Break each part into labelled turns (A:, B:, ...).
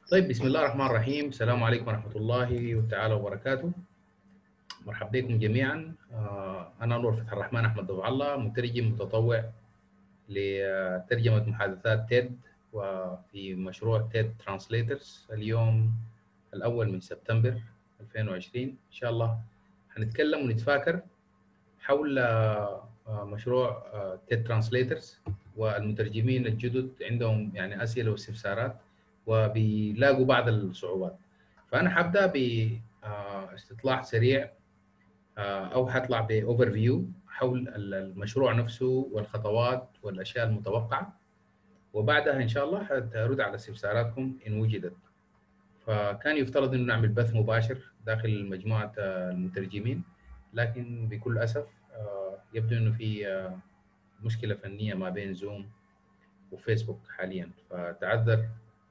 A: طيب بسم الله الرحمن الرحيم السلام عليكم ورحمة الله تعالى وبركاته مرحبا بكم جميعا آه، أنا نور فتح الرحمن أحمد ضبع الله مترجم متطوع لترجمة محادثات تيد وفي مشروع تيد ترانسليترز اليوم الأول من سبتمبر 2020 إن شاء الله هنتكلم ونتفاكر حول آه، مشروع تيد ترانسليترز والمترجمين الجدد عندهم يعني أسئلة واستفسارات وبيلاقوا بعض الصعوبات فانا حبدا باستطلاع سريع او حطلع باوفر فيو حول المشروع نفسه والخطوات والاشياء المتوقعه وبعدها ان شاء الله حرد على استفساراتكم ان وجدت فكان يفترض انه نعمل بث مباشر داخل مجموعه المترجمين لكن بكل اسف يبدو انه في مشكله فنيه ما بين زوم وفيسبوك حاليا فتعذر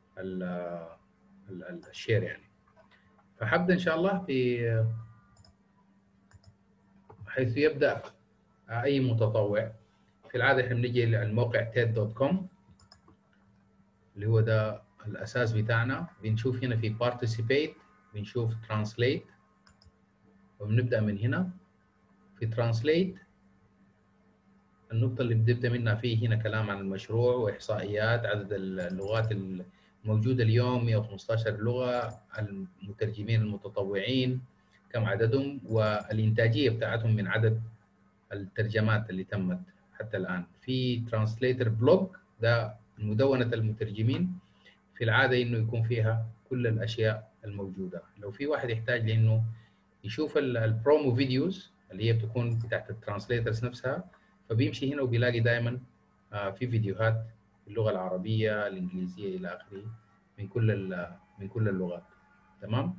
A: الشير يعني فحبدا ان شاء الله في حيث يبدا اي متطوع في العاده احنا بنيجي للموقع تيد دوت كوم اللي هو ده الاساس بتاعنا بنشوف هنا في participate بنشوف translate وبنبدا من هنا في translate النقطة اللي بنبدأ منها فيه هنا كلام عن المشروع وإحصائيات عدد اللغات موجودة اليوم 115 لغة المترجمين المتطوعين كم عددهم والإنتاجية بتاعتهم من عدد الترجمات اللي تمت حتى الآن في ترانسليتر بلوج ده مدونة المترجمين في العادة إنه يكون فيها كل الأشياء الموجودة لو في واحد يحتاج لإنه يشوف البرومو فيديوز اللي هي بتكون بتاعت الترانسليترز نفسها فبيمشي هنا وبيلاقي دائما في فيديوهات اللغه العربيه الانجليزيه الى اخره من كل من كل اللغات تمام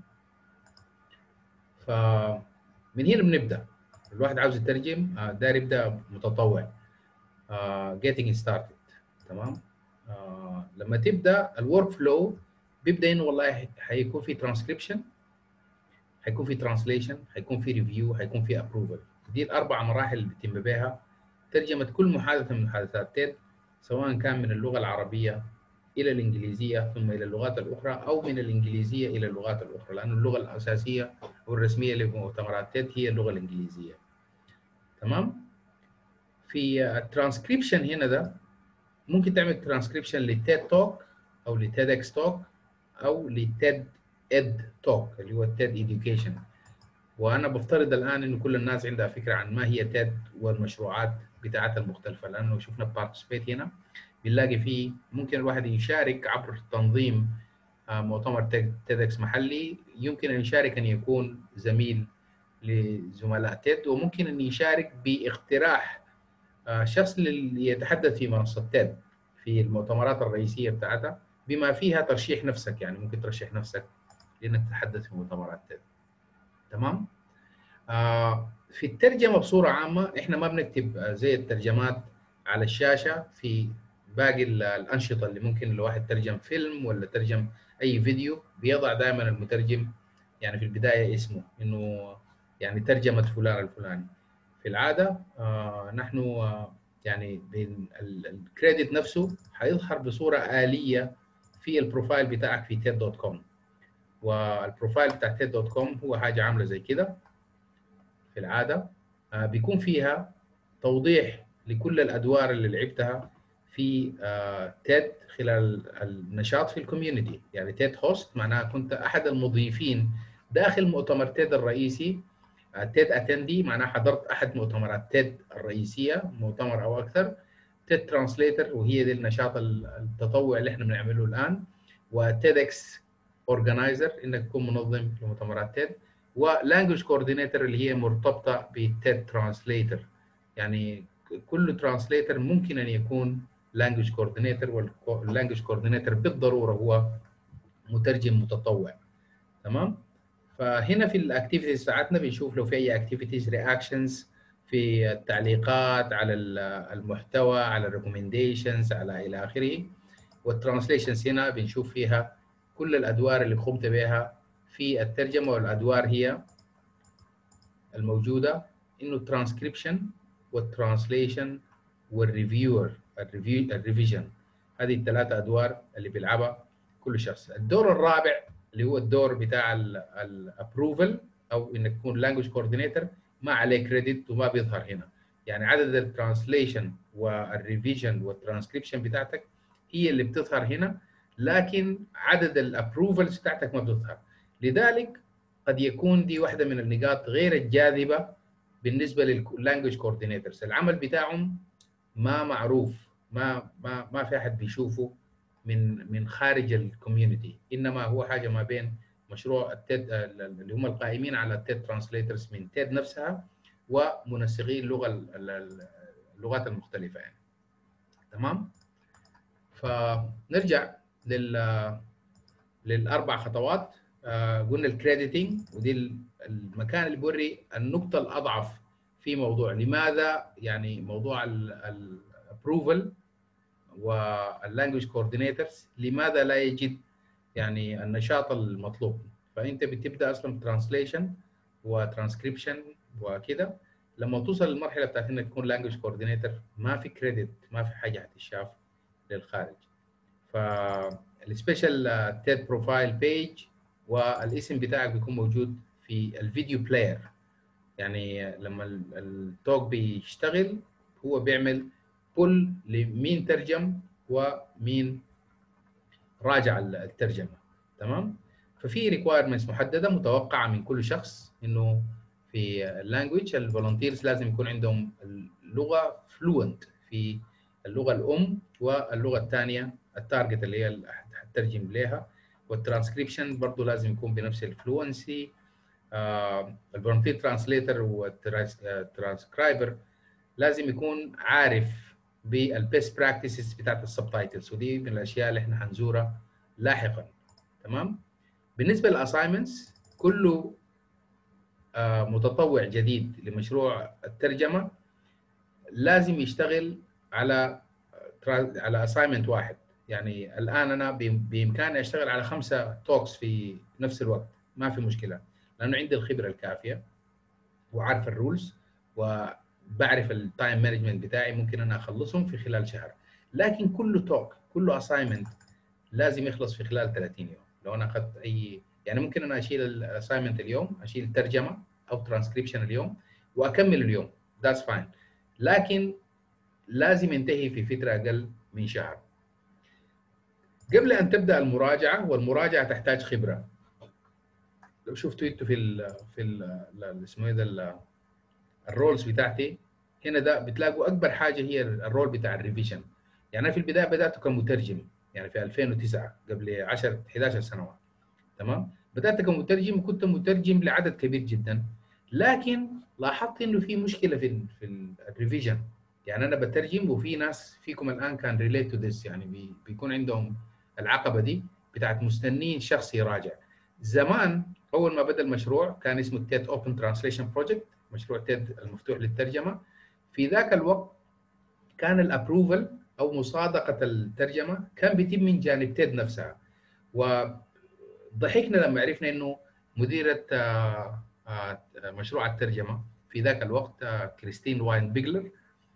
A: فمن هنا بنبدا الواحد عاوز يترجم داير يبدا متطوع getting started تمام لما تبدا الورك فلو بيبدا انه والله حيكون في ترانسكريبشن حيكون في ترانسليشن حيكون في ريفيو حيكون في ابروفل دي الاربع مراحل اللي بيتم بها ترجمه كل محادثه من محادثات تيد سواء كان من اللغة العربية إلى الإنجليزية ثم إلى اللغات الأخرى أو من الإنجليزية إلى اللغات الأخرى لأن اللغة الأساسية والرسمية لمؤتمرات تيد هي اللغة الإنجليزية تمام في الترانسكريبشن هنا ده ممكن تعمل ترانسكريبشن لتيد توك أو لتيد اكس توك أو لتيد اد توك اللي هو تيد ايديوكيشن وانا بفترض الان انه كل الناس عندها فكره عن ما هي تيد والمشروعات بتاعتها المختلفه لانه شفنا بارتيسبيت هنا بنلاقي فيه ممكن الواحد يشارك عبر تنظيم مؤتمر تيدكس محلي يمكن ان يشارك ان يكون زميل لزملاء تيد وممكن ان يشارك باقتراح شخص يتحدث في منصه تيد في المؤتمرات الرئيسيه بتاعتها بما فيها ترشيح نفسك يعني ممكن ترشح نفسك لانك تتحدث في مؤتمرات تيد تمام آه في الترجمه بصوره عامه احنا ما بنكتب زي الترجمات على الشاشه في باقي الانشطه اللي ممكن الواحد ترجم فيلم ولا ترجم اي فيديو بيضع دائما المترجم يعني في البدايه اسمه انه يعني ترجمه فلان الفلاني في العاده آه نحن آه يعني الكريدت نفسه حيظهر بصوره اليه في البروفايل بتاعك في تيد دوت كوم والبروفايل بتاع تيد دوت كوم هو حاجه عامله زي كده في العاده آه بيكون فيها توضيح لكل الادوار اللي لعبتها في آه تيد خلال النشاط في الكوميونتي يعني تيد هوست معناها كنت احد المضيفين داخل مؤتمر تيد الرئيسي آه تيد اتندي معناها حضرت احد مؤتمرات تيد الرئيسيه مؤتمر او اكثر تيد ترانسليتر وهي دي النشاط التطوعي اللي احنا بنعمله الان وتيدكس اورجنايزر انك تكون منظم لمؤتمرات تيد ولانجوج كوردينيتور اللي هي مرتبطه بتيد ترانسليتر يعني كل ترانسليتر ممكن ان يكون لانجوج كوردينيتور واللانجوج كوردينيتور بالضروره هو مترجم متطوع تمام فهنا في الاكتيفيتيز بتاعتنا بنشوف لو في اي اكتيفيتيز رياكشنز في التعليقات على المحتوى على الريكومنديشنز على الى اخره والترانسليشنز هنا بنشوف فيها كل الادوار اللي قمت بها في الترجمه والادوار هي الموجوده انه الترانسكريبشن والترانسليشن والريفيور الريفيو الريفيجن هذه الثلاثه ادوار اللي بيلعبها كل شخص الدور الرابع اللي هو الدور بتاع الابروفل او انك تكون لانجوج كوردينيتور ما عليه كريدت وما بيظهر هنا يعني عدد الترانسليشن والريفيجن والترانسكريبشن بتاعتك هي اللي بتظهر هنا لكن عدد الابروفلز بتاعتك ما بتظهر لذلك قد يكون دي واحده من النقاط غير الجاذبه بالنسبه لللانجوج كوردينيتورز العمل بتاعهم ما معروف ما ما ما في احد بيشوفه من من خارج الكوميونتي انما هو حاجه ما بين مشروع التيد اللي هم القائمين على التيد ترانسليترز من تيد نفسها ومنسقي اللغه اللغات المختلفه يعني تمام فنرجع لل للاربع خطوات آه قلنا الكريديتنج ودي المكان اللي بوري النقطه الاضعف في موضوع لماذا يعني موضوع الابروفل واللانجوج كوردينيتورز لماذا لا يجد يعني النشاط المطلوب فانت بتبدا اصلا ترانسليشن وترانسكريبشن وكده لما توصل للمرحله بتاعت انك تكون لانجوج كوردينيتور ما في كريدت ما في حاجه هتشاف للخارج فالسبيشال تيد بروفايل بيج والاسم بتاعك بيكون موجود في الفيديو بلاير يعني لما التوك بيشتغل هو بيعمل بول لمين ترجم ومين راجع الترجمه تمام ففي ريكوايرمنتس محدده متوقعه من كل شخص انه في اللانجوج الفولunteers لازم يكون عندهم اللغه فلوينت في اللغه الام واللغه الثانيه التارجت اللي هي حترجم لها والترانسكريبشن برضه لازم يكون بنفس الفلوينسي الفولنتير ترانسليتر والترانسكرايبر لازم يكون عارف بالبيست براكتسز بتاعت السبتايتلز ودي من الاشياء اللي احنا حنزورها لاحقا تمام بالنسبه للاساينمنتس كله آه متطوع جديد لمشروع الترجمه لازم يشتغل على على اساينمنت واحد يعني الان انا بامكاني اشتغل على خمسه توكس في نفس الوقت ما في مشكله لانه عندي الخبره الكافيه وعارف الرولز وبعرف التايم مانجمنت بتاعي ممكن انا اخلصهم في خلال شهر لكن كل توك كل اساينمنت لازم يخلص في خلال 30 يوم لو انا اخذت اي يعني ممكن انا اشيل الاساينمنت اليوم اشيل ترجمه او ترانسكريبشن اليوم واكمل اليوم ذاتس فاين لكن لازم ينتهي في فتره اقل من شهر قبل ان تبدا المراجعه والمراجعه تحتاج خبره لو شفتوا انتوا في ال في ال اسمه ايه ده الرولز بتاعتي هنا ده بتلاقوا اكبر حاجه هي الرول بتاع الريفيجن يعني انا في البدايه بدات كمترجم يعني في 2009 قبل 10 11 سنوات تمام بدات كمترجم وكنت مترجم لعدد كبير جدا لكن لاحظت انه في مشكله في في الريفيجن يعني انا بترجم وفي ناس فيكم الان كان ريليت تو ذس يعني بي بيكون عندهم العقبه دي بتاعت مستنين شخص يراجع زمان اول ما بدا المشروع كان اسمه تيد اوبن ترانسليشن بروجكت مشروع تيد المفتوح للترجمه في ذاك الوقت كان الابروفل او مصادقه الترجمه كان بيتم من جانب تيد نفسها وضحكنا لما عرفنا انه مديره مشروع الترجمه في ذاك الوقت كريستين واين بيجلر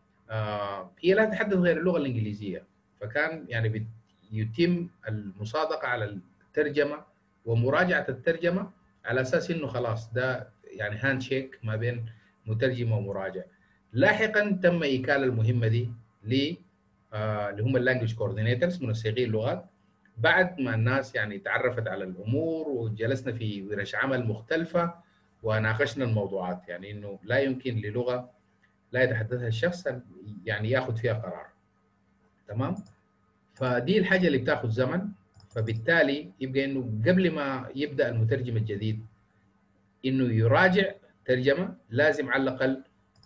A: هي لا تتحدث غير اللغه الانجليزيه فكان يعني يتم المصادقه على الترجمه ومراجعه الترجمه على اساس انه خلاص ده يعني هاند شيك ما بين مترجم ومراجع لاحقا تم ايكال المهمه دي ل آه اللي هم اللانجوج كوردينيتورز منسقي اللغات بعد ما الناس يعني تعرفت على الامور وجلسنا في ورش عمل مختلفه وناقشنا الموضوعات يعني انه لا يمكن للغه لا يتحدثها الشخص يعني ياخذ فيها قرار تمام فدي الحاجه اللي بتاخذ زمن فبالتالي يبقى انه قبل ما يبدا المترجم الجديد انه يراجع ترجمه لازم على الاقل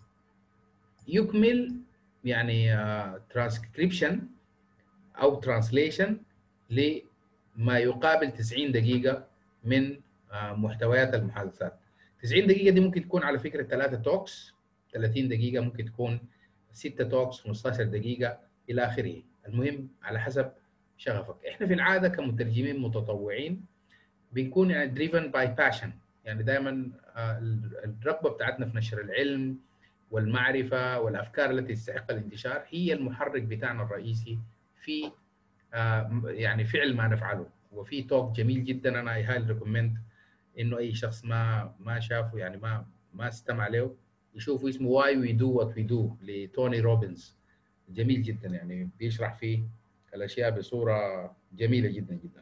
A: يكمل يعني ترانسكريبشن uh, او ترانسليشن لما يقابل 90 دقيقه من uh, محتويات المحادثات 90 دقيقه دي ممكن تكون على فكره ثلاثه توكس 30 دقيقه ممكن تكون 6 توكس 15 دقيقه الى اخره المهم على حسب شغفك احنا في العاده كمترجمين متطوعين بنكون يعني دريفن باي باشن يعني دائما الرغبه بتاعتنا في نشر العلم والمعرفه والافكار التي تستحق الانتشار هي المحرك بتاعنا الرئيسي في يعني فعل ما نفعله وفي توك جميل جدا انا اي هايلي ريكومند انه اي شخص ما ما شافه يعني ما ما استمع له يشوفوا اسمه واي وي دو وات وي دو لتوني روبنز جميل جدا يعني بيشرح فيه الاشياء بصوره جميله جدا جدا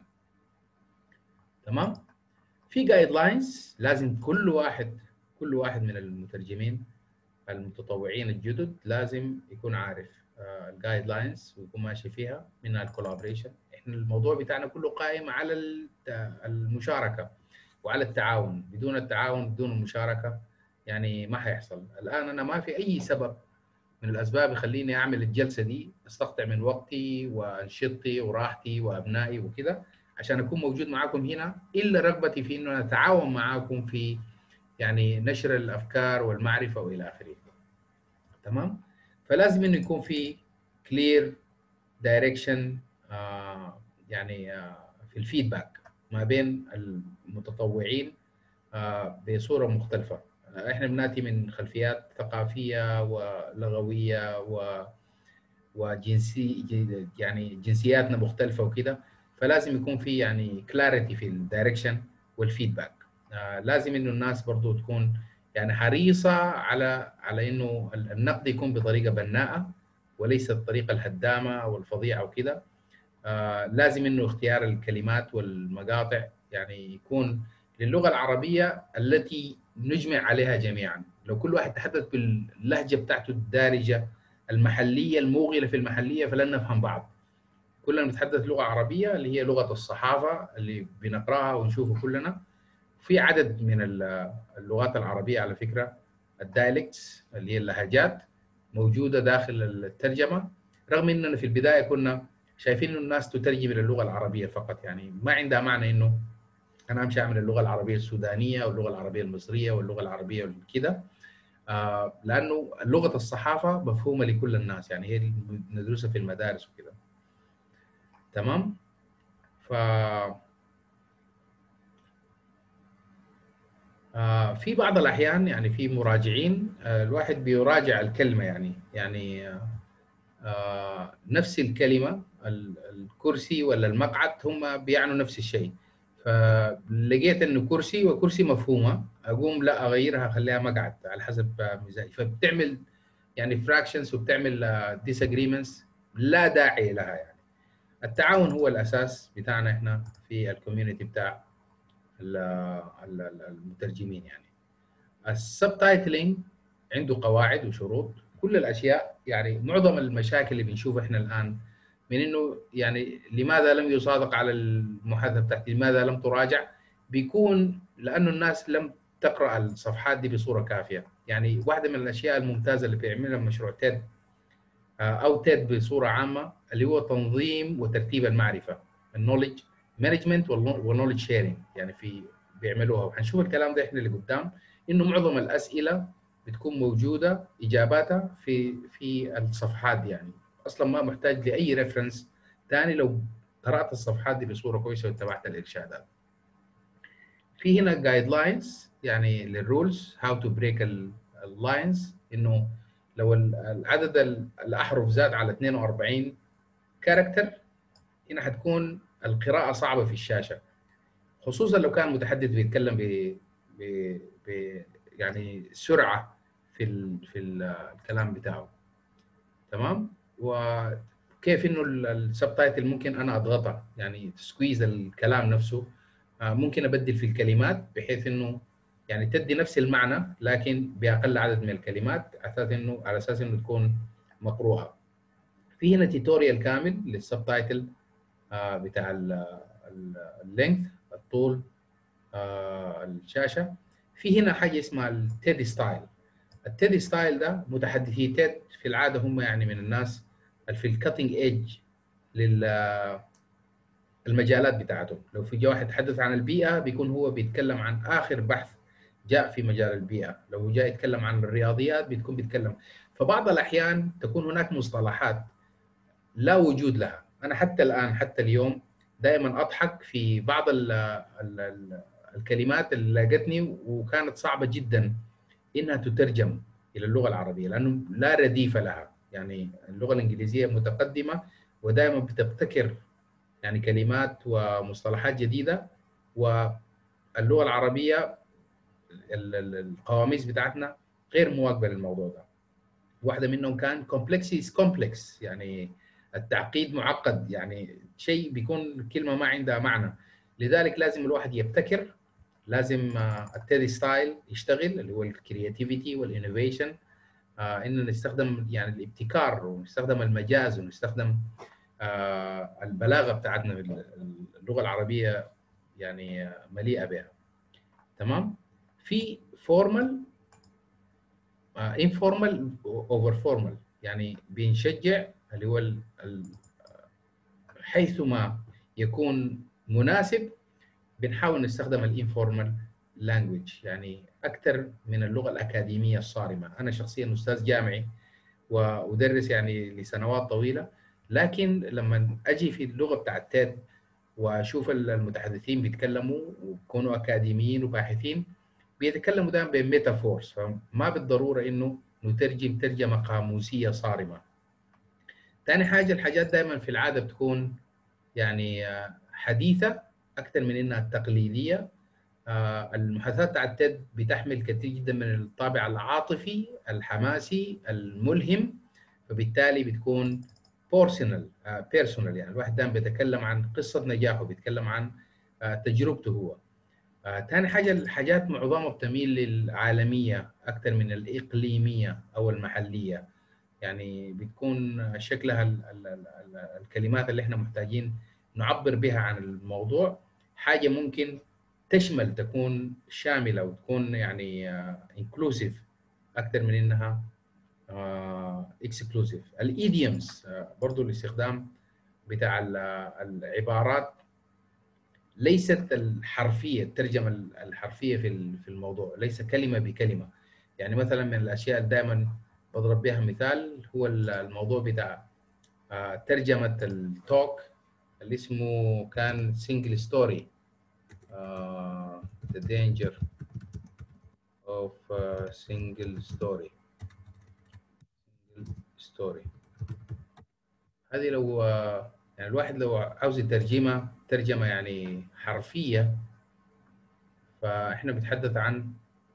A: تمام في جايد لاينز لازم كل واحد كل واحد من المترجمين المتطوعين الجدد لازم يكون عارف الجايد لاينز ويكون ماشي فيها منها الكولابريشن احنا الموضوع بتاعنا كله قائم على المشاركه وعلى التعاون بدون التعاون بدون المشاركه يعني ما حيحصل الان انا ما في اي سبب من الاسباب يخليني اعمل الجلسه دي استقطع من وقتي وانشطتي وراحتي وابنائي وكذا عشان اكون موجود معاكم هنا الا رغبتي في انه اتعاون معاكم في يعني نشر الافكار والمعرفه والى اخره تمام فلازم انه يكون في كلير دايركشن يعني آه في الفيدباك ما بين المتطوعين آه بصوره مختلفه احنا بناتي من خلفيات ثقافيه ولغويه و وجنسي يعني جنسياتنا مختلفه وكده فلازم يكون في يعني كلاريتي في الدايركشن والفيدباك آه لازم انه الناس برضو تكون يعني حريصه على على انه النقد يكون بطريقه بناءه وليس الطريقه الهدامه او الفظيعه وكده آه لازم انه اختيار الكلمات والمقاطع يعني يكون للغه العربيه التي نجمع عليها جميعا لو كل واحد تحدث باللهجه بتاعته الدارجه المحليه الموغله في المحليه فلن نفهم بعض كلنا بنتحدث لغه عربيه اللي هي لغه الصحافه اللي بنقراها ونشوفها كلنا في عدد من اللغات العربيه على فكره الدايلكتس اللي هي اللهجات موجوده داخل الترجمه رغم اننا في البدايه كنا شايفين انه الناس تترجم الى اللغه العربيه فقط يعني ما عندها معنى انه انا امشي اعمل اللغه العربيه السودانيه واللغه العربيه المصريه واللغه العربيه كده آه لانه لغه الصحافه مفهومه لكل الناس يعني هي ندرسها في المدارس وكده تمام ف آه في بعض الاحيان يعني في مراجعين آه الواحد بيراجع الكلمه يعني يعني آه نفس الكلمه الكرسي ولا المقعد هم بيعنوا نفس الشيء فلقيت انه كرسي وكرسي مفهومه اقوم لا اغيرها اخليها مقعد على حسب مزاجي فبتعمل يعني فراكشنز وبتعمل ديس اجريمنتس لا داعي لها يعني التعاون هو الاساس بتاعنا احنا في الكوميونتي بتاع المترجمين يعني السب تايتلينج عنده قواعد وشروط كل الاشياء يعني معظم المشاكل اللي بنشوفها احنا الان من انه يعني لماذا لم يصادق على المحادثه بتاعتي لماذا لم تراجع بيكون لانه الناس لم تقرا الصفحات دي بصوره كافيه يعني واحده من الاشياء الممتازه اللي بيعملها مشروع تيد او تيد بصوره عامه اللي هو تنظيم وترتيب المعرفه النولج مانجمنت والنولج شيرنج يعني في بيعملوها وحنشوف الكلام ده احنا اللي قدام انه معظم الاسئله بتكون موجوده اجاباتها في في الصفحات دي يعني اصلا ما محتاج لاي ريفرنس ثاني لو قرات الصفحات دي بصوره كويسه واتبعت الارشادات. في هنا جايد لاينز يعني للرولز هاو تو بريك اللاينز انه لو العدد الاحرف زاد على 42 كاركتر هنا حتكون القراءه صعبه في الشاشه خصوصا لو كان متحدث بيتكلم ب ب ب يعني سرعه في ال في الكلام بتاعه تمام وكيف انه السب تايتل ممكن انا اضغطها يعني تسكويز الكلام نفسه ممكن ابدل في الكلمات بحيث انه يعني تدي نفس المعنى لكن باقل عدد من الكلمات على اساس انه على اساس انه تكون مقروءه. في هنا توتوريال كامل للسب تايتل بتاع اللينث الطول الشاشه. في هنا حاجه اسمها التيدي ستايل. التيدي ستايل ده متحدثي تيد في العاده هم يعني من الناس اللي في الكاتنج ايدج لل المجالات بتاعته لو في جاء واحد يتحدث عن البيئه بيكون هو بيتكلم عن اخر بحث جاء في مجال البيئه لو جاء يتكلم عن الرياضيات بتكون بيتكلم فبعض الاحيان تكون هناك مصطلحات لا وجود لها انا حتى الان حتى اليوم دائما اضحك في بعض ال ال ال الكلمات اللي لقتني وكانت صعبه جدا انها تترجم الى اللغه العربيه لانه لا رديف لها يعني اللغه الانجليزيه متقدمه ودائما بتبتكر يعني كلمات ومصطلحات جديده واللغه العربيه القواميس بتاعتنا غير مواكبه للموضوع ده واحده منهم كان كومبلكسيس كومبلكس يعني التعقيد معقد يعني شيء بيكون كلمه ما عندها معنى لذلك لازم الواحد يبتكر لازم التيدي ستايل يشتغل اللي هو الكرياتيفيتي والانوفيشن انه نستخدم يعني الابتكار ونستخدم المجاز ونستخدم البلاغه بتاعتنا في اللغه العربيه يعني مليئه بها تمام في فورمال انفورمال اوفر فورمال يعني بنشجع اللي هو حيثما يكون مناسب بنحاول نستخدم الانفورمال لانجويج يعني اكثر من اللغه الاكاديميه الصارمه انا شخصيا استاذ جامعي وادرس يعني لسنوات طويله لكن لما اجي في اللغه بتاعت تيد واشوف المتحدثين بيتكلموا ويكونوا اكاديميين وباحثين بيتكلموا دائما بميتافورز فما بالضروره انه نترجم ترجمه قاموسيه صارمه. ثاني حاجه الحاجات دائما في العاده بتكون يعني حديثه اكثر من انها تقليديه. المحادثات بتاعت تيد بتحمل كثير جدا من الطابع العاطفي الحماسي الملهم فبالتالي بتكون بورسونال بيرسونال يعني الواحد دائما بيتكلم عن قصه نجاحه بيتكلم عن تجربته هو ثاني حاجه الحاجات معظمها بتميل للعالميه اكثر من الاقليميه او المحليه يعني بتكون شكلها ال ال ال الكلمات اللي احنا محتاجين نعبر بها عن الموضوع حاجه ممكن تشمل تكون شامله وتكون يعني انكلوسيف اكثر من انها اكسكلوسيف الايديومز برضه الاستخدام بتاع العبارات ليست الحرفيه الترجمه الحرفيه في في الموضوع ليس كلمه بكلمه يعني مثلا من الاشياء اللي دائما بضرب بها مثال هو الموضوع بتاع ترجمه التوك اللي اسمه كان سنجل ستوري the danger of uh, single story ستوري هذه لو يعني الواحد لو عاوز يترجمها ترجمه يعني حرفيه فاحنا بنتحدث عن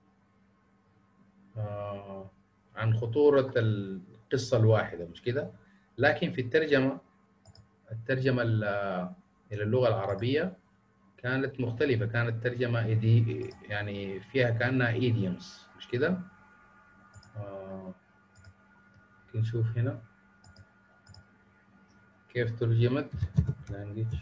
A: آه عن خطوره القصه الواحده مش كده لكن في الترجمه الترجمه الى اللغه العربيه كانت مختلفه كانت ترجمه إيدي يعني فيها كانها ايديومز مش كده آه نشوف هنا كيف ترجمت language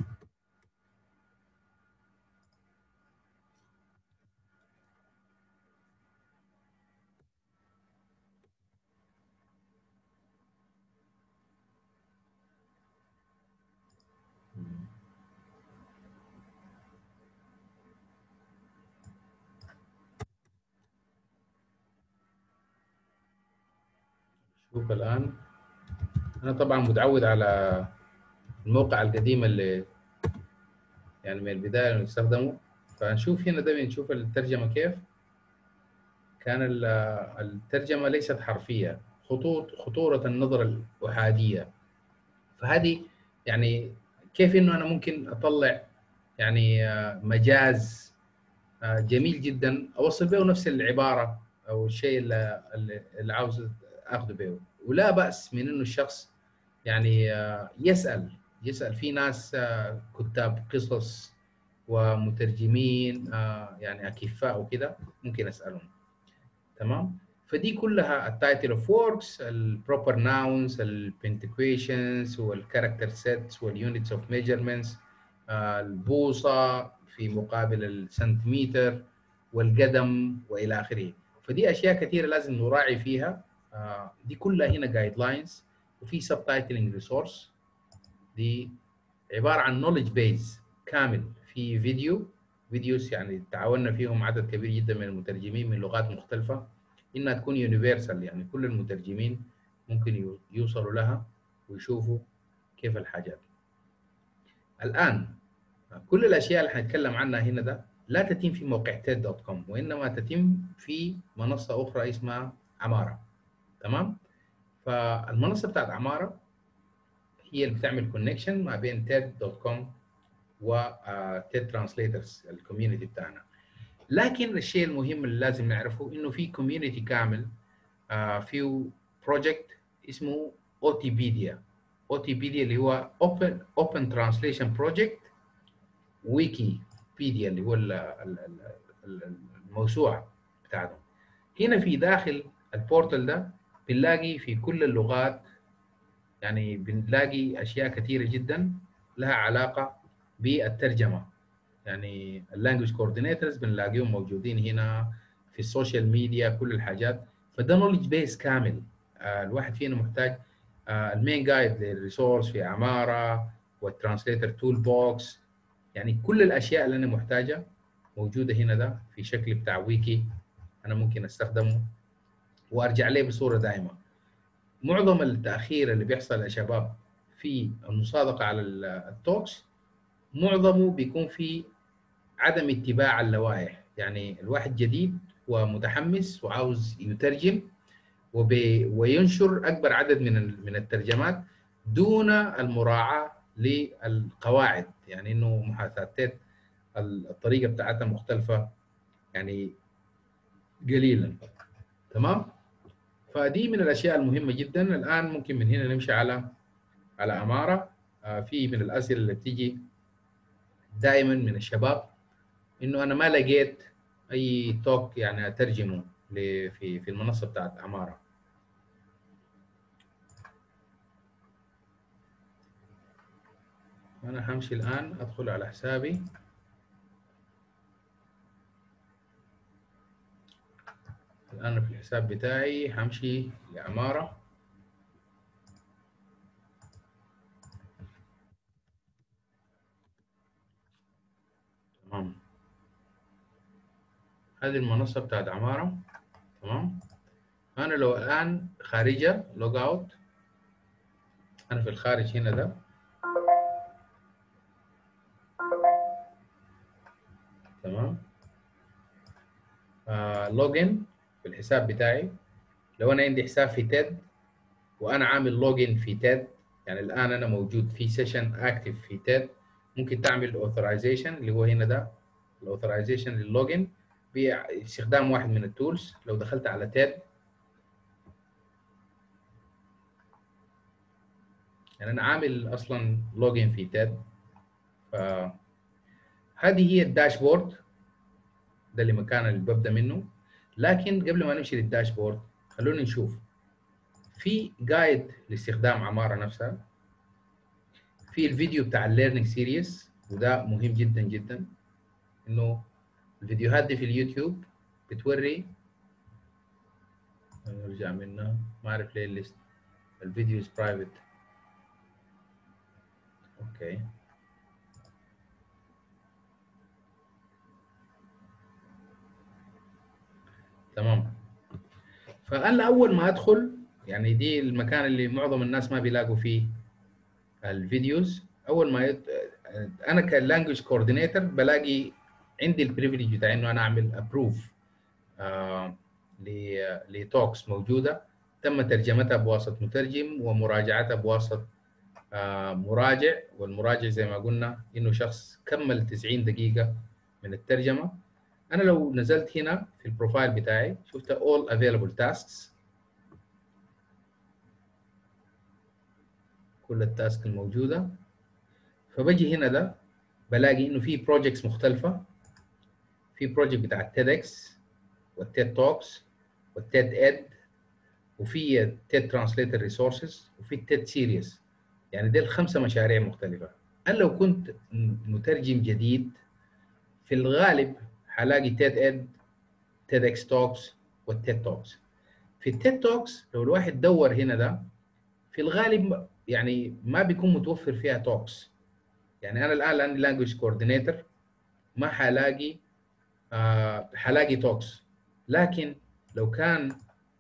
A: شوف الآن أنا طبعا متعود على الموقع القديم اللي يعني من البداية نستخدمه فنشوف هنا ده بنشوف الترجمة كيف كان الترجمة ليست حرفية خطوط خطورة النظرة الأحادية فهذه يعني كيف إنه أنا ممكن أطلع يعني مجاز جميل جدا أوصل به نفس العبارة أو الشيء اللي, اللي عاوز اخذه به ولا باس من انه الشخص يعني يسال يسال في ناس كتاب قصص ومترجمين يعني اكفاء وكده ممكن اسالهم تمام فدي كلها التايتل اوف ووركس البروبر ناونز البنتكويشنز والكاركتر سيتس واليونتس اوف ميجرمنتس البوصه في مقابل السنتيمتر والقدم والى اخره فدي اشياء كثيره لازم نراعي فيها دي كلها هنا جايد لاينز وفي سب تايتلنج ريسورس دي عباره عن نولج بيز كامل في فيديو فيديوز يعني تعاوننا فيهم عدد كبير جدا من المترجمين من لغات مختلفه انها تكون يونيفرسال يعني كل المترجمين ممكن يوصلوا لها ويشوفوا كيف الحاجات الان كل الاشياء اللي حنتكلم عنها هنا ده لا تتم في موقع تيد دوت كوم وانما تتم في منصه اخرى اسمها عماره تمام فالمنصه بتاعت عماره هي اللي بتعمل كونكشن ما بين تيد دوت كوم و تيد ترانسليترز الكوميونتي بتاعنا لكن الشيء المهم اللي لازم نعرفه انه في كوميونتي كامل آه فيه بروجكت اسمه اوتيبيديا اوتيبيديا اللي هو اوبن اوبن ترانسليشن بروجكت ويكيبيديا اللي هو ال- ال- ال- الموسوعه بتاعتهم هنا في داخل البورتال ده بنلاقي في كل اللغات يعني بنلاقي اشياء كثيره جدا لها علاقه بالترجمه يعني اللانجوج كوردينيتورز بنلاقيهم موجودين هنا في السوشيال ميديا كل الحاجات فده نولج بيس كامل آه الواحد فينا محتاج آه المين جايد للريسورس في عماره والترانسليتر تول بوكس يعني كل الاشياء اللي انا محتاجها موجوده هنا ده في شكل بتاع ويكي انا ممكن استخدمه وارجع ليه بصوره دائمه معظم التاخير اللي بيحصل يا شباب في المصادقه على التوكس معظمه بيكون في عدم اتباع اللوائح يعني الواحد جديد ومتحمس وعاوز يترجم وبي وينشر اكبر عدد من من الترجمات دون المراعاه للقواعد يعني انه محاذاه الطريقه بتاعتها مختلفه يعني قليلا تمام فدي من الاشياء المهمه جدا الان ممكن من هنا نمشي على على اماره آه في من الاسئله اللي بتيجي دائما من الشباب انه انا ما لقيت اي توك يعني اترجمه في في المنصه بتاعت اماره انا همشي الان ادخل على حسابي الان في الحساب بتاعي همشي لعماره تمام هذه المنصه بتاعت عماره تمام انا لو الان خارجه لوج اوت انا في الخارج هنا ده تمام آه لوجن في الحساب بتاعي لو انا عندي حساب في تيد وانا عامل لوجن في تيد يعني الان انا موجود في سيشن اكتف في تيد ممكن تعمل اوثرايزيشن اللي هو هنا ده الاوثرايزيشن للوجن باستخدام واحد من التولز لو دخلت على تيد يعني انا عامل اصلا لوجن في تيد ف هذه هي الداشبورد ده اللي مكان اللي ببدا منه لكن قبل ما نمشي للداشبورد خلونا نشوف في جايد لاستخدام عماره نفسها في الفيديو بتاع الليرنينج سيريز وده مهم جدا جدا انه الفيديوهات دي في اليوتيوب بتوري نرجع منها ما اعرف ليه الليست الفيديو از برايفت اوكي تمام فانا اول ما ادخل يعني دي المكان اللي معظم الناس ما بيلاقوا فيه الفيديوز اول ما يت... انا كلانجوج كوردينيتور بلاقي عندي البريفليج بتاع انه انا اعمل ابروف آه لتوكس موجوده تم ترجمتها بواسطه مترجم ومراجعتها بواسطه آه مراجع والمراجع زي ما قلنا انه شخص كمل 90 دقيقه من الترجمه انا لو نزلت هنا في البروفايل بتاعي شفت all available tasks كل التاسك الموجوده فبجي هنا ده بلاقي انه في بروجكتس مختلفه في بروجكت بتاع التيد اكس والتيد توكس والتيد اد وفي التيد ترانسليتر ريسورسز وفي التيد سيريز يعني دي الخمسه مشاريع مختلفه انا لو كنت مترجم جديد في الغالب حلاقي تيد اد تيد اكس توكس والتيد توكس في التيد توكس لو الواحد دور هنا ده في الغالب يعني ما بيكون متوفر فيها توكس يعني انا الان عندي لانجوج كوردينيتور ما حلاقي آه حلاقي توكس لكن لو كان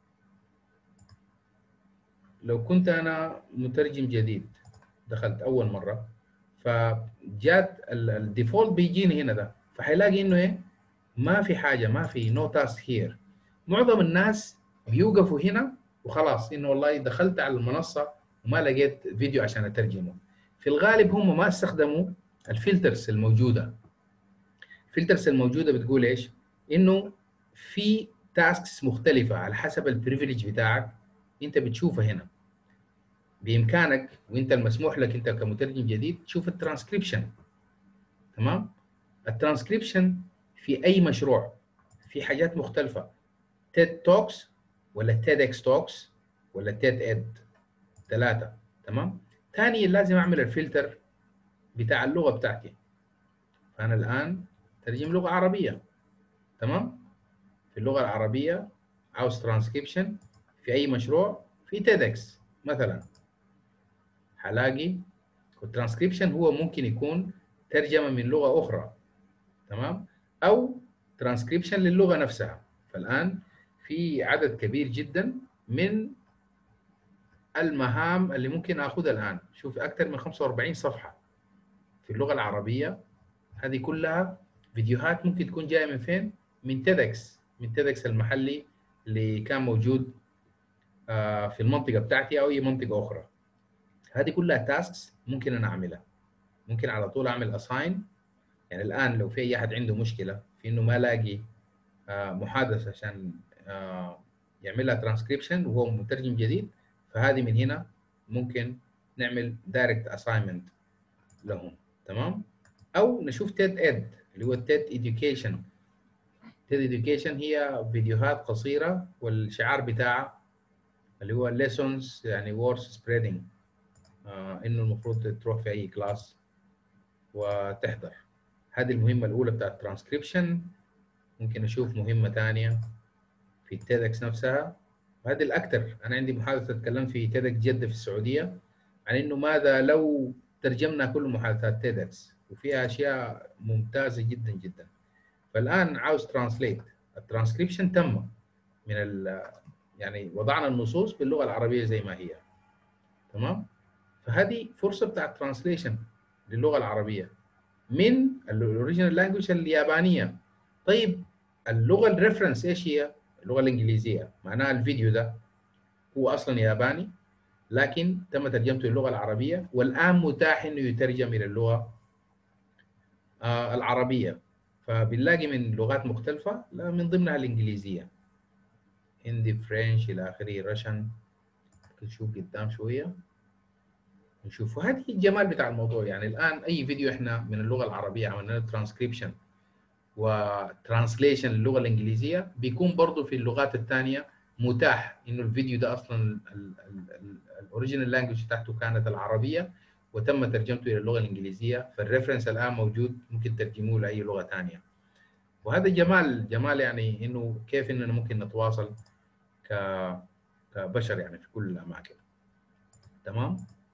A: لو كنت انا مترجم جديد دخلت اول مره فجات الديفولت بيجيني هنا ده فحيلاقي انه ايه ما في حاجه ما في نو تاسك هير معظم الناس بيوقفوا هنا وخلاص انه والله دخلت على المنصه وما لقيت فيديو عشان اترجمه في الغالب هم ما استخدموا الفلترز الموجوده الفلترز الموجوده بتقول ايش انه في تاسكس مختلفه على حسب البريفليج بتاعك انت بتشوفها هنا بامكانك وانت المسموح لك انت كمترجم جديد تشوف الترانسكريبشن تمام الترانسكريبشن في اي مشروع في حاجات مختلفه تيد توكس ولا تيد اكس توكس ولا تيد اد ثلاثه تمام ثاني لازم اعمل الفلتر بتاع اللغه بتاعتي فانا الان ترجم لغه عربيه تمام في اللغه العربيه عاوز ترانسكريبشن في اي مشروع في تيدكس مثلا هلاقي والترانسكريبشن هو ممكن يكون ترجمه من لغه اخرى تمام او ترانسكريبشن للغه نفسها فالان في عدد كبير جدا من المهام اللي ممكن اخذها الان شوف اكثر من 45 صفحه في اللغه العربيه هذه كلها فيديوهات ممكن تكون جايه من فين؟ من تيدكس من تيدكس المحلي اللي كان موجود في المنطقه بتاعتي او اي منطقه اخرى هذه كلها تاسكس ممكن انا اعملها ممكن على طول اعمل اساين يعني الان لو في اي احد عنده مشكله في انه ما لاقي محادثه عشان يعملها ترانسكريبشن وهو مترجم جديد فهذه من هنا ممكن نعمل دايركت اساينمنت لهم تمام او نشوف تيد اد اللي هو تيد education تيد education هي فيديوهات قصيره والشعار بتاعها اللي هو lessons يعني worth spreading آه انه المفروض تروح في اي كلاس وتحضر هذه المهمه الاولى بتاعت الترانسكريبشن ممكن اشوف مهمه ثانيه في التيدكس نفسها وهذه الاكثر انا عندي محادثه تكلمت في تيدكس جده في السعوديه عن انه ماذا لو ترجمنا كل محادثات تيدكس وفيها اشياء ممتازه جدا جدا فالان عاوز ترانسليت الترانسكريبشن تم من ال يعني وضعنا النصوص باللغه العربيه زي ما هي تمام فهذه فرصه بتاعت ترانسليشن للغه العربيه من الاوريجينال لانجوج اليابانيه طيب اللغه الريفرنس ايش هي اللغه الانجليزيه معناها الفيديو ده هو اصلا ياباني لكن تم ترجمته للغه العربيه والان متاح انه يترجم الى اللغه آه العربيه فبنلاقي من لغات مختلفه لا من ضمنها الانجليزيه هندي فرنش الى اخره رشن نشوف قدام شويه نشوف وهذه الجمال بتاع الموضوع يعني الان اي فيديو احنا من اللغه العربيه عملنا له ترانسكريبشن وترانسليشن للغه الانجليزيه بيكون برضه في اللغات الثانيه متاح انه الفيديو ده اصلا الاوريجينال لانجوج بتاعته كانت العربيه وتم ترجمته الى اللغه الانجليزيه فالريفرنس الان موجود ممكن ترجموه لاي لغه ثانيه وهذا جمال جمال يعني انه كيف اننا ممكن نتواصل ك كبشر يعني في كل الاماكن تمام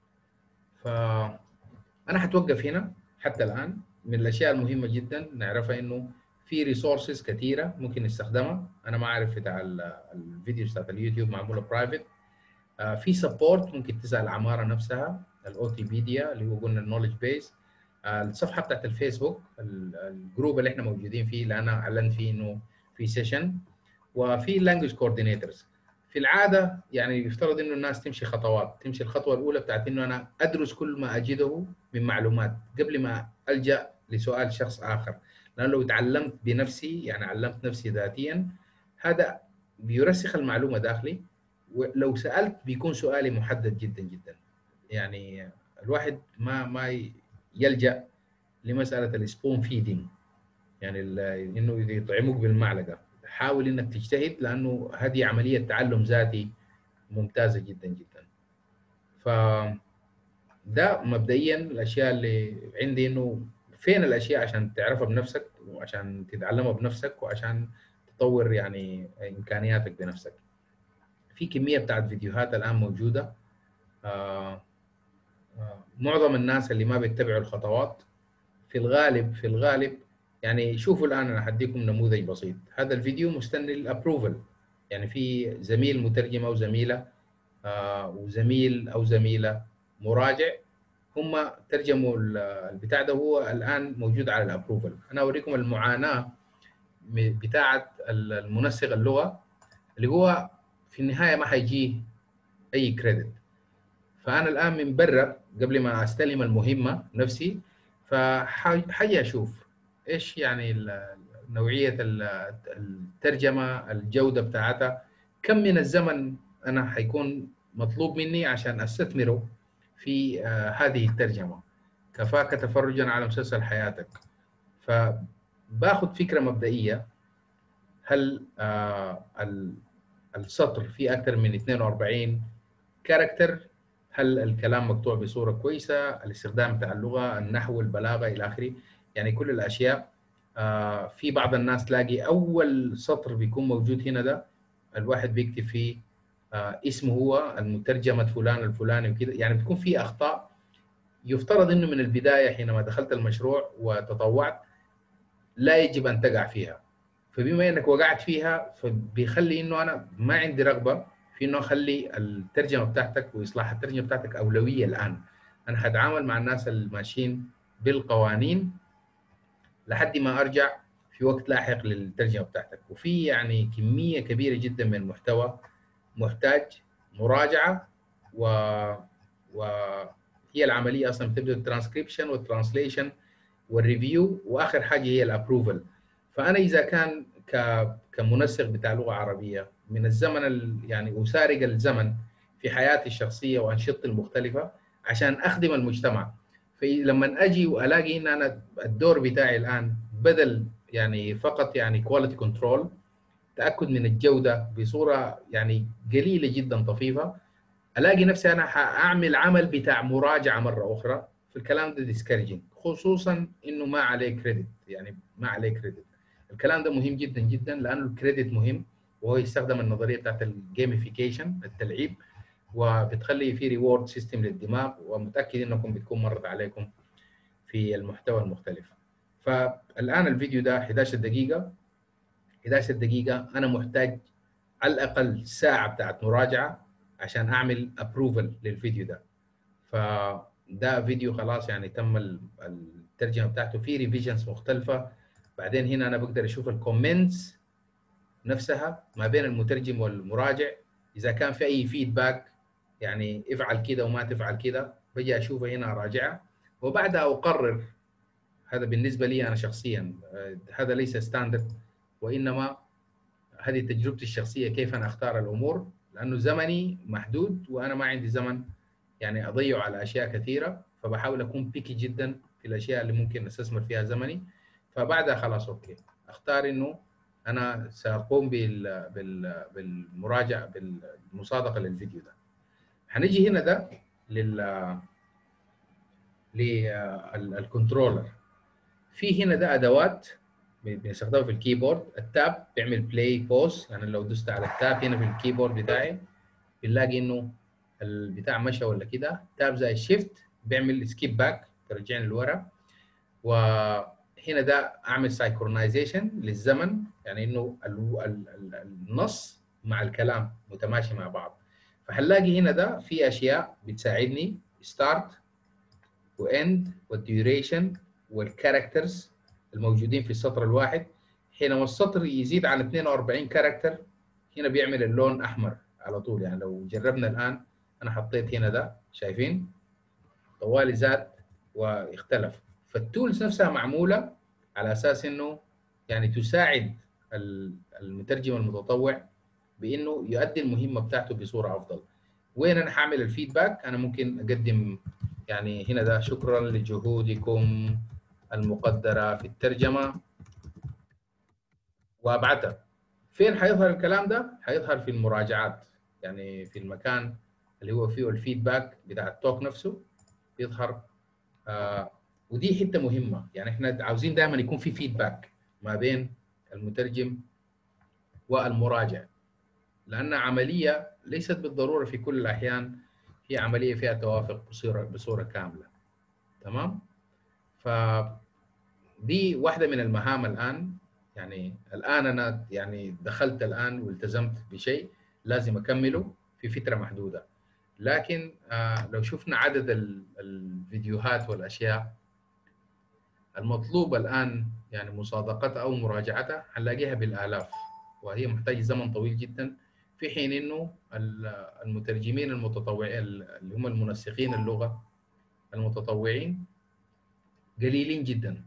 A: فانا حتوقف هنا حتى الان من الاشياء المهمه جدا نعرفها انه في ريسورسز كثيره ممكن نستخدمها انا ما اعرف بتاع الفيديوز بتاعت اليوتيوب معموله برايفت في سبورت ممكن تسال العماره نفسها الاو تي بيديا اللي هو قلنا النولج بيس الصفحه بتاعت الفيسبوك الجروب اللي احنا موجودين فيه اللي انا اعلنت فيه انه في سيشن وفي لانجوج كوردينيتورز في العاده يعني يفترض انه الناس تمشي خطوات تمشي الخطوه الاولى بتاعت انه انا ادرس كل ما اجده من معلومات قبل ما الجا لسؤال شخص اخر لانه لو تعلمت بنفسي يعني علمت نفسي ذاتيا هذا بيرسخ المعلومه داخلي ولو سالت بيكون سؤالي محدد جدا جدا يعني الواحد ما ما يلجا لمساله السبون فيدنج يعني انه يطعموك بالمعلقه حاول انك تجتهد لانه هذه عمليه تعلم ذاتي ممتازه جدا جدا ف ده مبدئيا الاشياء اللي عندي انه فين الاشياء عشان تعرفها بنفسك وعشان تتعلمها بنفسك وعشان تطور يعني امكانياتك بنفسك في كميه بتاعت فيديوهات الان موجوده آه آه معظم الناس اللي ما بيتبعوا الخطوات في الغالب في الغالب يعني شوفوا الان انا حديكم نموذج بسيط هذا الفيديو مستني الابروفل يعني في زميل مترجم او زميله آه وزميل او زميله مراجع هم ترجموا البتاع ده هو الان موجود على الابروفل انا اوريكم المعاناه بتاعه المنسق اللغه اللي هو في النهايه ما حيجيه اي كريدت فانا الان من برا قبل ما استلم المهمه نفسي فحي اشوف ايش يعني نوعيه الترجمه الجوده بتاعتها كم من الزمن انا حيكون مطلوب مني عشان استثمره في هذه الترجمه كفاك تفرجا على مسلسل حياتك فباخذ فكره مبدئيه هل السطر فيه اكثر من 42 كاركتر هل الكلام مقطوع بصوره كويسه الاستخدام بتاع اللغه النحو البلاغه الى اخره يعني كل الاشياء آه في بعض الناس تلاقي اول سطر بيكون موجود هنا ده الواحد بيكتب فيه آه اسمه هو المترجمه فلان الفلاني وكده يعني بتكون في اخطاء يفترض انه من البدايه حينما دخلت المشروع وتطوعت لا يجب ان تقع فيها فبما انك وقعت فيها فبيخلي انه انا ما عندي رغبه في انه اخلي الترجمه بتاعتك واصلاح الترجمه بتاعتك اولويه الان انا حتعامل مع الناس الماشيين بالقوانين لحد ما ارجع في وقت لاحق للترجمه بتاعتك وفي يعني كميه كبيره جدا من المحتوى محتاج مراجعه و وهي العمليه اصلا بتبدا الترانسكريبشن والترانسليشن والريفيو واخر حاجه هي الابروفل فانا اذا كان ك كمنسق بتاع لغه عربيه من الزمن يعني اسارق الزمن في حياتي الشخصيه وانشطتي المختلفه عشان اخدم المجتمع فلما اجي والاقي ان انا الدور بتاعي الان بدل يعني فقط يعني كواليتي كنترول تاكد من الجوده بصوره يعني قليله جدا طفيفه الاقي نفسي انا حاعمل عمل بتاع مراجعه مره اخرى في الكلام ده ديسكارجنج خصوصا انه ما عليه كريدت يعني ما عليه كريدت الكلام ده مهم جدا جدا لانه الكريدت مهم وهو يستخدم النظريه بتاعت الجيميفيكيشن التلعيب وبتخلي في ريورد سيستم للدماغ ومتاكد انكم بتكون مرت عليكم في المحتوى المختلف فالان الفيديو ده 11 دقيقه 11 دقيقه انا محتاج على الاقل ساعه بتاعت مراجعه عشان اعمل ابروفل للفيديو ده فده فيديو خلاص يعني تم الترجمه بتاعته في ريفيجنز مختلفه بعدين هنا انا بقدر اشوف الكومنتس نفسها ما بين المترجم والمراجع اذا كان في اي فيدباك يعني افعل كده وما تفعل كده بجي اشوفه هنا اراجعها وبعدها اقرر هذا بالنسبه لي انا شخصيا هذا ليس ستاندرد وانما هذه تجربتي الشخصيه كيف انا اختار الامور لانه زمني محدود وانا ما عندي زمن يعني اضيعه على اشياء كثيره فبحاول اكون بيكي جدا في الاشياء اللي ممكن استثمر فيها زمني فبعدها خلاص اوكي اختار انه انا ساقوم بال بال بالمراجعه بالمصادقه للفيديو ده هنيجي هنا ده لل للكنترولر في هنا ده ادوات بنستخدمها في الكيبورد التاب بيعمل بلاي بوز يعني لو دوست على التاب هنا في الكيبورد بتاعي بنلاقي انه البتاع مشى ولا كده تاب زي شيفت بيعمل سكيب باك ترجعني لورا وهنا ده اعمل سايكرونايزيشن للزمن يعني انه النص مع الكلام متماشي مع بعض فهنلاقي هنا ده في اشياء بتساعدني ستارت واند والديوريشن والكاركترز الموجودين في السطر الواحد حينما السطر يزيد عن 42 كاركتر هنا بيعمل اللون احمر على طول يعني لو جربنا الان انا حطيت هنا ده شايفين طوالي زاد واختلف فالتولز نفسها معموله على اساس انه يعني تساعد المترجم المتطوع بانه يؤدي المهمه بتاعته بصوره افضل وين انا هعمل الفيدباك انا ممكن اقدم يعني هنا ده شكرا لجهودكم المقدره في الترجمه وابعتها فين حيظهر الكلام ده حيظهر في المراجعات يعني في المكان اللي هو فيه الفيدباك بتاع التوك نفسه بيظهر آه ودي حته مهمه يعني احنا عاوزين دائما يكون في فيدباك ما بين المترجم والمراجع لان عمليه ليست بالضروره في كل الاحيان هي عمليه فيها توافق بصوره بصوره كامله تمام ف دي واحده من المهام الان يعني الان انا يعني دخلت الان والتزمت بشيء لازم اكمله في فتره محدوده لكن آه لو شفنا عدد الفيديوهات والاشياء المطلوب الان يعني مصادقتها او مراجعتها هنلاقيها بالالاف وهي محتاجه زمن طويل جدا في حين انه ال- المترجمين المتطوعين اللي هم المنسقين اللغه المتطوعين قليلين جدا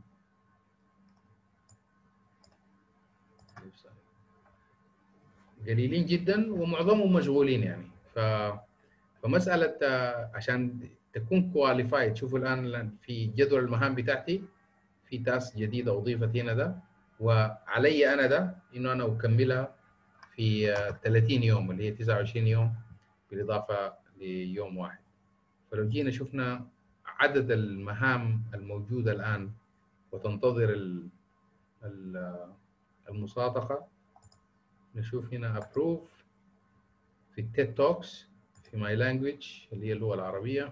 A: قليلين جدا ومعظمهم مشغولين يعني ف فمساله آه، عشان تكون كواليفايد شوفوا الان في جدول المهام بتاعتي في تاسك جديده اضيفت هنا ده وعلي انا ده انه انا اكملها في آه، 30 يوم اللي هي 29 يوم بالاضافه ليوم واحد فلو جينا شفنا عدد المهام الموجوده الان وتنتظر ال- ال- المصادقه نشوف هنا ابروف في التيد توكس في ماي لانجويج اللي هي اللغه العربيه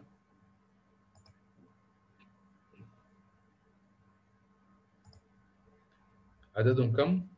A: عددهم كم؟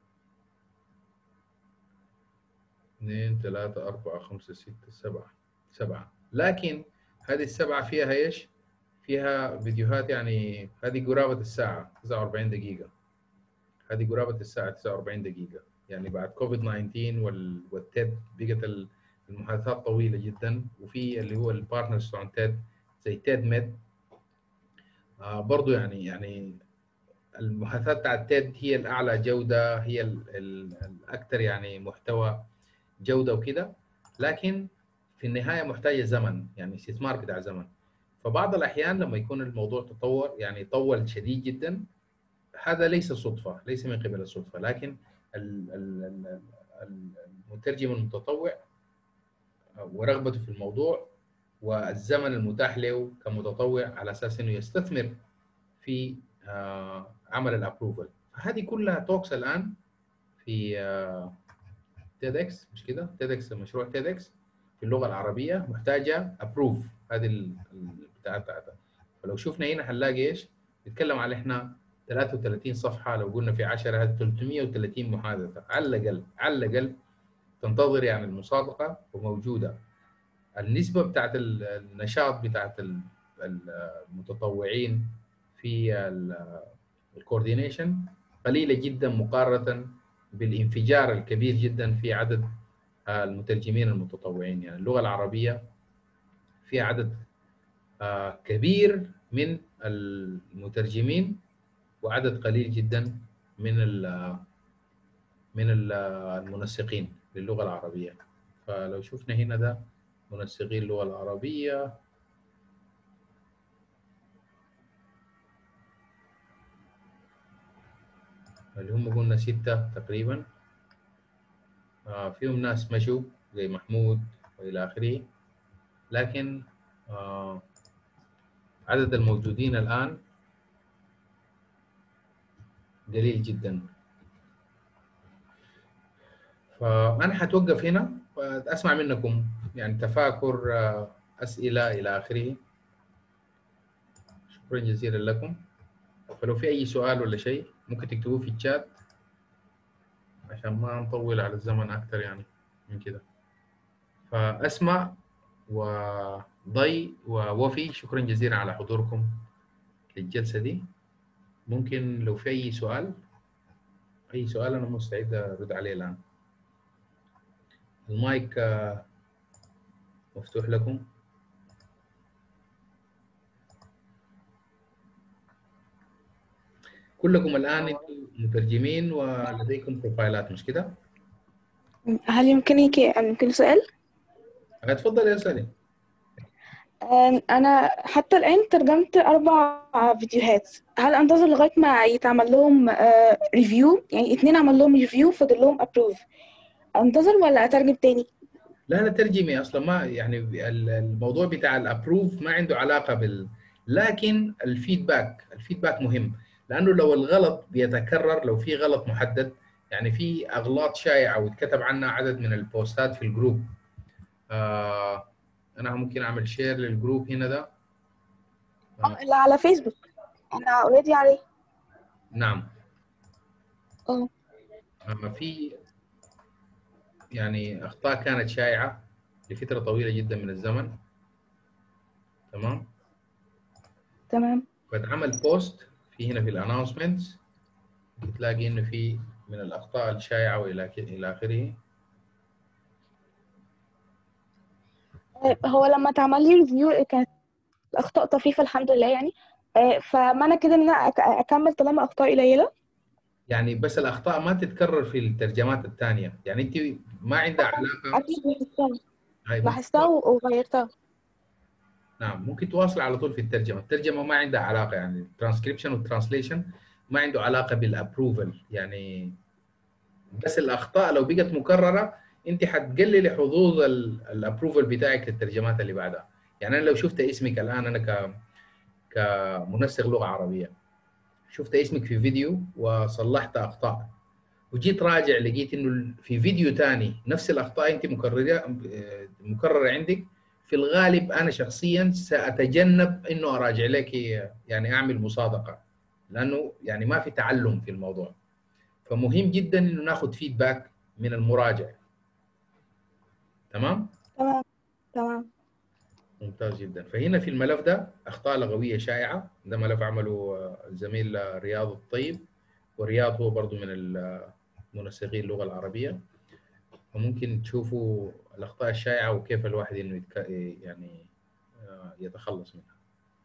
A: اثنين ثلاثة أربعة خمسة ستة سبعة سبعة لكن هذه السبعة فيها ايش؟ فيها فيديوهات يعني هذه قرابة الساعة 49 دقيقة هذه قرابة الساعة 49 دقيقة يعني بعد كوفيد 19 وال- والتيد بقت ال- المحادثات طويلة جدا وفي اللي هو البارتنرز بتوع تيد زي تيد ميد آه برضو يعني يعني المحادثات بتاعت تيد هي الأعلى جودة هي ال- ال- الأكثر يعني محتوى جودة وكده لكن في النهاية محتاجة زمن يعني استثمار بتاع زمن فبعض الأحيان لما يكون الموضوع تطور يعني طول شديد جدا هذا ليس صدفة ليس من قبل الصدفة لكن ال- ال- ال- ال- المترجم المتطوع ورغبته في الموضوع والزمن المتاح له كمتطوع على اساس انه يستثمر في آه، عمل الابروفل هذه كلها توكس الان في تيد اكس مش كده تيد اكس مشروع تيد اكس في اللغه العربيه محتاجه ابروف هذه ال- ال- بتاع بتاعتها فلو شفنا هنا هنلاقي ايش نتكلم على احنا 33 صفحه لو قلنا في 10 هذه 330 محادثه على الاقل على الاقل تنتظر يعني المصادقه وموجوده النسبه بتاعت ال- النشاط بتاعت ال- ال- المتطوعين في الكوردينيشن قليله جدا مقارنه بالانفجار الكبير جدا في عدد آه، المترجمين المتطوعين يعني اللغه العربيه فيها عدد آه، كبير من المترجمين وعدد قليل جدا من ال- من ال- المنسقين للغه العربيه فلو شفنا هنا ده منسقين اللغه العربيه اللي هم قلنا ستة تقريبا آه فيهم ناس مشوا زي محمود وإلى آخره لكن آه عدد الموجودين الآن قليل جدا فأنا حتوقف هنا وأسمع منكم يعني تفاكر آه، أسئلة إلى آخره شكرا جزيلا لكم فلو في أي سؤال ولا شيء ممكن تكتبوه في الشات عشان ما نطول على الزمن أكتر يعني من كده فأسمع وضي ووفي شكرا جزيلا على حضوركم للجلسة دي ممكن لو في أي سؤال أي سؤال أنا مستعد أرد عليه الآن المايك آه، مفتوح لكم كلكم الآن انتم مترجمين ولديكم بروفايلات مش كده؟
B: هل يمكنك يمكن سؤال؟
A: اتفضل يا سالم
B: آم، أنا حتى الآن ترجمت أربع فيديوهات هل أنتظر لغاية ما يتعمل لهم ريفيو يعني اتنين عمل لهم ريفيو فاضل لهم أبروف أنتظر ولا أترجم تاني؟
A: لا لا ترجمي اصلا ما يعني ال- الموضوع بتاع الابروف ما عنده علاقه بال لكن الفيدباك الفيدباك مهم لانه لو الغلط بيتكرر لو في غلط محدد يعني في اغلاط شائعه واتكتب عنها عدد من البوستات في الجروب آه انا ممكن اعمل شير للجروب هنا ده
B: اه اللي على فيسبوك أنا أوريدي عليه
A: نعم
B: اه
A: أما في يعني اخطاء كانت شائعه لفتره طويله جدا من الزمن تمام
B: تمام
A: فتعمل بوست في هنا في الانونسمنتس بتلاقي انه في من الاخطاء الشائعه والى ك- الى اخره
B: آه، هو لما اتعمل لي ريفيو كانت الاخطاء طفيفه الحمد لله يعني آه، فمعنى كده ان انا أك- اكمل طالما اخطاء قليله
A: يعني بس الاخطاء ما تتكرر في الترجمات الثانيه يعني انت ما عندها علاقه
B: اكيد لاحظتها
A: هاي
B: لاحظتها وغيرتها
A: نعم ممكن تواصل على طول في الترجمه الترجمه ما عندها علاقه يعني الترانسكريبشن والترانسليشن ما عنده علاقه بالابروفل يعني بس الاخطاء لو بقت مكرره انت حتقللي حظوظ الابروفل بتاعك للترجمات اللي بعدها يعني انا لو شفت اسمك الان انا ك كمنسق لغه عربيه شفت اسمك في فيديو وصلحت اخطاء وجيت راجع لقيت انه في فيديو ثاني نفس الاخطاء انت مكرره مكرره عندك في الغالب انا شخصيا ساتجنب انه اراجع لك يعني اعمل مصادقه لانه يعني ما في تعلم في الموضوع فمهم جدا انه ناخذ فيدباك من المراجع تمام
B: تمام تمام
A: ممتاز جدا فهنا في الملف ده اخطاء لغويه شائعه ده ملف عمله الزميل رياض الطيب ورياض هو برضه من منسقين اللغه العربيه وممكن تشوفوا الاخطاء الشائعه وكيف الواحد انه يتك... يعني يتخلص منها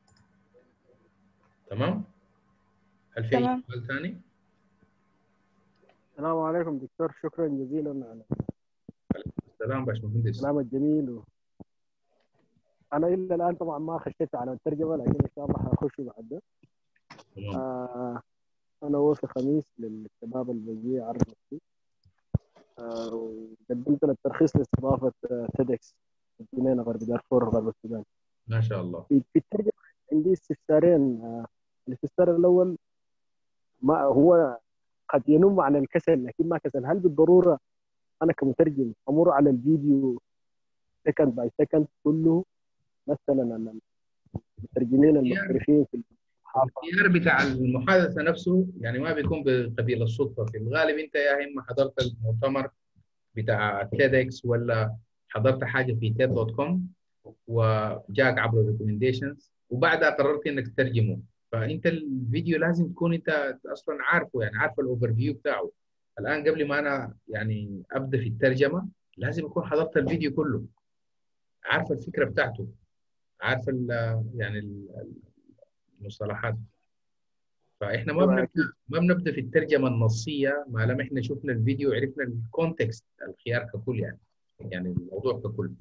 A: تمام هل في
B: تمام.
A: سؤال ثاني
C: السلام عليكم دكتور شكرا جزيلا على
A: السلام باشمهندس
C: الكلام الجميل و... انا الى الان طبعا ما خشيت على الترجمه لكن ان شاء الله حخش بعد ده
A: تمام
C: آه انا وفي خميس للشباب البيجي عرض نفسي آه وقدمت للترخيص لاستضافه آه تيدكس في جنينه غرب دارفور غرب السودان
A: ما شاء الله
C: في, في الترجمه عندي استفسارين آه الاستفسار الاول ما هو قد ينم عن الكسل لكن ما كسل هل بالضروره انا كمترجم امر على الفيديو سكند باي سكند كله مثلا المترجمين المحترفين في الصحافه
A: الاختيار بتاع المحادثه نفسه يعني ما بيكون بقبيل الصدفه في الغالب انت يا اما حضرت المؤتمر بتاع تيدكس ولا حضرت حاجه في تيد دوت كوم وجاك عبر الريكومنديشنز وبعدها قررت انك تترجمه فانت الفيديو لازم تكون انت اصلا عارفه يعني عارف الاوفر فيو بتاعه الان قبل ما انا يعني ابدا في الترجمه لازم اكون حضرت الفيديو كله عارف الفكره بتاعته عارف ال يعني ال- المصطلحات فاحنا ما
C: أيوة
A: بنبدا ما بنبدا في الترجمه النصيه ما لم احنا شفنا الفيديو وعرفنا الكونتكست الخيار ككل يعني يعني الموضوع ككل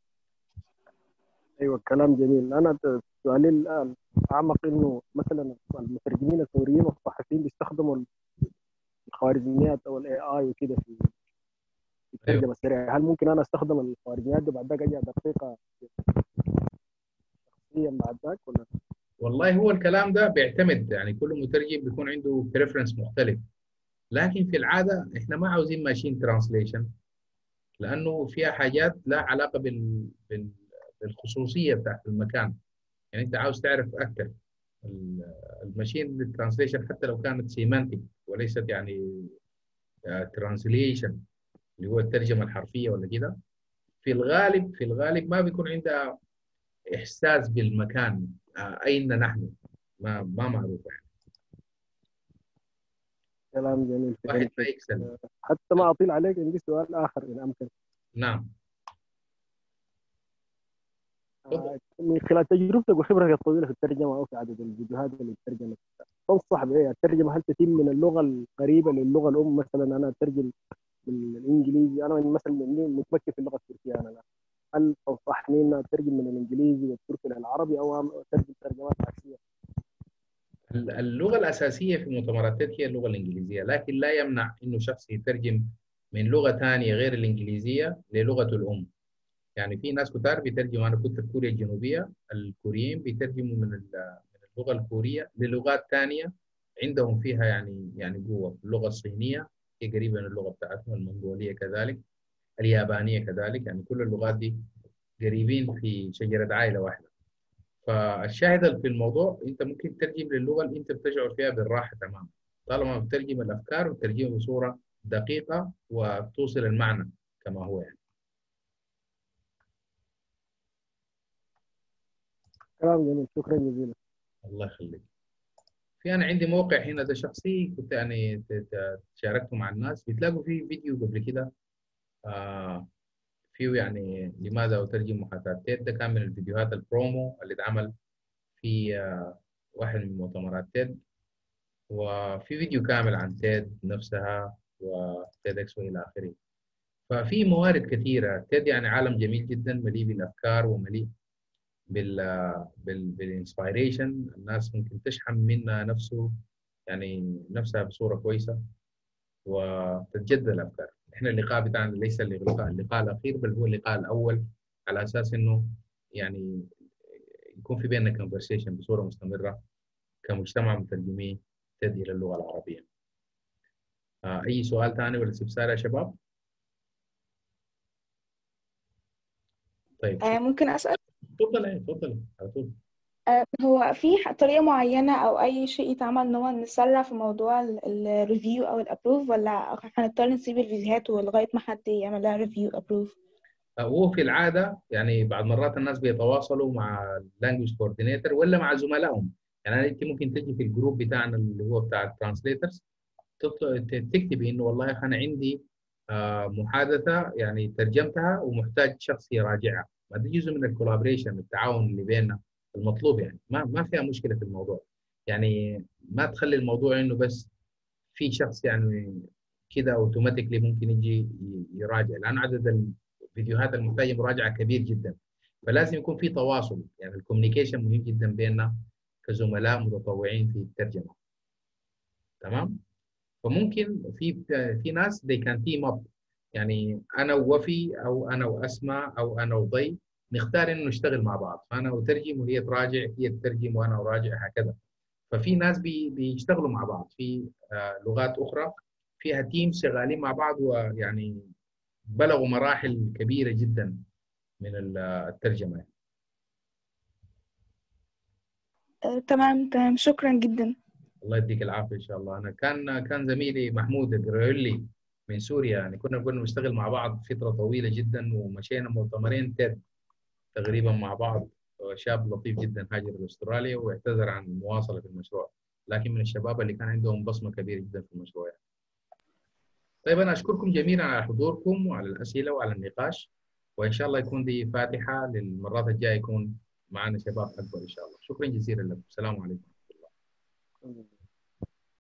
C: ايوه كلام جميل انا سؤالي الان اعمق انه مثلا المترجمين الفوريين والصحفيين بيستخدموا الخوارزميات او الاي اي وكده في في الترجمه السريعه هل ممكن انا استخدم الخوارزميات دي بعد ذاك اجي ادققها شخصيا بعد ذاك ولا
A: والله هو الكلام ده بيعتمد يعني كل مترجم بيكون عنده بريفرنس مختلف لكن في العاده احنا ما عاوزين ماشين ترانسليشن لانه فيها حاجات لا علاقه بال... بال... بالخصوصيه بتاعت المكان يعني انت عاوز تعرف اكثر الماشين ترانسليشن حتى لو كانت سيمانتك وليست يعني ترانسليشن اللي هو الترجمه الحرفيه ولا كده في الغالب في الغالب ما بيكون عندها احساس بالمكان آه، اين نحن ما ما معروف يعني
C: كلام جميل
A: واحد ما يكسل
C: حتى ما اطيل عليك عندي سؤال اخر ان امكن
A: نعم
C: آه، من خلال تجربتك وخبرتك الطويله في الترجمه او في عدد الفيديوهات اللي ترجمت تنصح بايه؟ الترجمه هل تتم من اللغه القريبه للغه الام مثلا انا اترجم من الانجليزي انا مثلا متمكن في اللغه التركيه انا الان هل تنصحني ان اترجم من الانجليزي والتركي للعربي او اترجم ترجمات عكسيه؟
A: اللغه الاساسيه في مؤتمرات تيد هي اللغه الانجليزيه لكن لا يمنع انه شخص يترجم من لغه ثانيه غير الانجليزيه للغته الام يعني في ناس كتار بيترجموا انا كنت في كوريا الجنوبيه الكوريين بيترجموا من من اللغه الكوريه للغات ثانيه عندهم فيها يعني يعني قوه اللغه الصينيه هي قريبه من اللغه بتاعتهم المنغوليه كذلك اليابانيه كذلك يعني كل اللغات دي قريبين في شجره عائله واحده فالشاهد في الموضوع انت ممكن تترجم للغه اللي انت بتشعر فيها بالراحه تماما طالما بتترجم الافكار وتترجمها بصوره دقيقه وتوصل المعنى كما هو يعني
C: كلام جميل شكرا جزيلا
A: الله يخليك في انا عندي موقع هنا ده شخصي كنت يعني شاركته مع الناس بتلاقوا فيه فيديو قبل كده آه فيه يعني لماذا أترجم محاكاة تيد ده كان من الفيديوهات البرومو اللي اتعمل في آه، واحد من مؤتمرات تيد وفي فيديو كامل عن تيد نفسها وتيد اكس والى اخره ففي موارد كثيره تيد يعني عالم جميل جدا مليء بالافكار ومليء بال بال بالانسبيريشن الناس ممكن تشحن منها نفسه يعني نفسها بصوره كويسه وتتجدد الافكار احنا اللقاء بتاعنا ليس اللقاء اللقاء الاخير بل هو اللقاء الاول على اساس انه يعني يكون في بيننا كونفرسيشن بصوره مستمره كمجتمع مترجمي تدي الى اللغه العربيه. آه اي سؤال ثاني ولا استفسار يا شباب؟ طيب
B: آه، ممكن أسأل
A: تفضل تفضل على طول
B: آه، هو في ح- طريقة معينة أو أي شيء يتعمل إن هو نسرع في موضوع الريفيو أو الأبروف ولا هنضطر نسيب الفيديوهات ولغاية ما حد يعمل لها ريفيو أبروف
A: هو في العاده يعني بعض مرات الناس بيتواصلوا مع اللانجوج كوردينيتور ولا مع زملائهم يعني انت ممكن تجي في الجروب بتاعنا اللي هو بتاع الترانسليترز تكتبي انه والله انا عندي آه، محادثه يعني ترجمتها ومحتاج شخص يراجعها هذا جزء من الكولابريشن التعاون اللي بيننا المطلوب يعني ما ما فيها مشكله في الموضوع يعني ما تخلي الموضوع انه بس في شخص يعني كده اوتوماتيكلي ممكن يجي ي- يراجع لان عدد الفيديوهات المحتاجه مراجعه كبير جدا فلازم يكون في تواصل يعني الكوميونيكيشن مهم جدا بيننا كزملاء متطوعين في الترجمه تمام فممكن في في ناس they can team up يعني انا ووفي او انا واسماء او انا وضي نختار انه نشتغل مع بعض فانا اترجم وهي تراجع هي تترجم وانا اراجع هكذا ففي ناس بي بيشتغلوا مع بعض في آه، لغات اخرى فيها تيم شغالين مع بعض ويعني بلغوا مراحل كبيره جدا من ال- الترجمه يعني.
B: آه، تمام تمام شكرا جدا
A: الله يديك العافيه ان شاء الله انا كان كان زميلي محمود الجريولي من سوريا يعني كنا كنا نشتغل مع بعض فتره طويله جدا ومشينا مؤتمرين تيد تقريبا مع بعض شاب لطيف جدا هاجر لاستراليا واعتذر عن المواصله في المشروع لكن من الشباب اللي كان عندهم بصمه كبيره جدا في المشروع يعني. طيب انا اشكركم جميعا على حضوركم وعلى الاسئله وعلى النقاش وان شاء الله يكون دي فاتحه للمرات الجايه يكون معنا شباب اكبر ان شاء الله شكرا جزيلا لكم السلام عليكم ورحمه الله